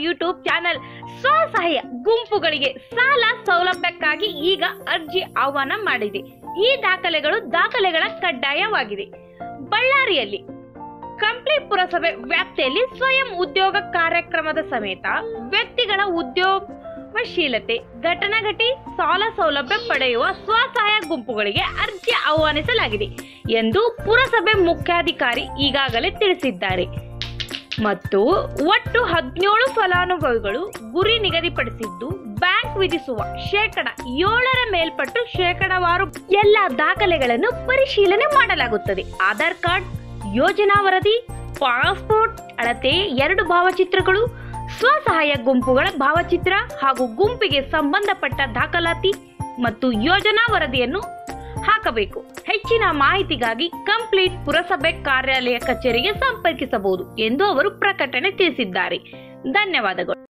YouTube channel ಸ್ವಸಹಾಯ ಗುಂಪುಗಳಿಗೆ ಸಾಲ ಸೌಲಭ್ಯಕ್ಕಾಗಿ ಈಗ ಅರ್ಜಿ ಆಹ್ವಾನ ಮಾಡಿದೆ ಈ ದಾಖಲೆಗಳು ದಾಖಲೆಗಳ ಕಡ್ಡಾಯವಾಗಿದೆ ಬಳ್ಳಾರಿಯಲ್ಲಿ ಕಂಪ್ಲಿ ಪುರಸಭೆ ವ್ಯಾಪ್ತಿಯಲ್ಲಿ ಸ್ವಯಂ ಉದ್ಯೋಗ ಕಾರ್ಯಕ್ರಮದ ಸಮೇತ ವ್ಯಕ್ತಿಗಳ ಉದ್ಯೋಗಶೀಲತೆ ಘಟನಾಘಟಿ ಸಾಲ ಸೌಲಭ್ಯ ಪಡೆಯುವ ಸ್ವಸಹಾಯ ಗುಂಪುಗಳಿಗೆ ಅರ್ಜಿ ಆಹ್ವಾನಿಸಲಾಗಿದೆ ಎಂದು ಪುರಸಭೆ ಮುಖ್ಯಾಧಿಕಾರಿ ಈಗಾಗಲೇ ತಿಳಿಸಿದ್ದಾರೆ ಮತ್ತು ಒಟ್ಟು ಹದಿನೇಳು ಫಲಾನುಭವಿಗಳು ಗುರಿ ನಿಗದಿಪಡಿಸಿದ್ದು ಬ್ಯಾಂಕ್ ವಿಧಿಸುವ ಶೇಕಡ ಏಳರ ಮೇಲ್ಪಟ್ಟು ಶೇಕಡವಾರು ಎಲ್ಲ ದಾಖಲೆಗಳನ್ನು ಪರಿಶೀಲನೆ ಮಾಡಲಾಗುತ್ತದೆ ಆಧಾರ್ ಕಾರ್ಡ್ ಯೋಜನಾ ವರದಿ ಪಾಸ್ಪೋರ್ಟ್ ಅಳತೆ ಎರಡು ಭಾವಚಿತ್ರಗಳು ಸ್ವಸಹಾಯ ಗುಂಪುಗಳ ಭಾವಚಿತ್ರ ಹಾಗೂ ಗುಂಪಿಗೆ ಸಂಬಂಧಪಟ್ಟ ದಾಖಲಾತಿ ಮತ್ತು ಯೋಜನಾ ವರದಿಯನ್ನು ಹಾಕಬೇಕು ಹೆಚ್ಚಿನ ಮಾಹಿತಿಗಾಗಿ ಕಂಪ್ಲೀಟ್ ಪುರಸಭೆ ಕಾರ್ಯಾಲಯ ಕಚೇರಿಗೆ ಸಂಪರ್ಕಿಸಬಹುದು ಎಂದು ಅವರು ಪ್ರಕಟಣೆ ತಿಳಿಸಿದ್ದಾರೆ ಧನ್ಯವಾದಗಳು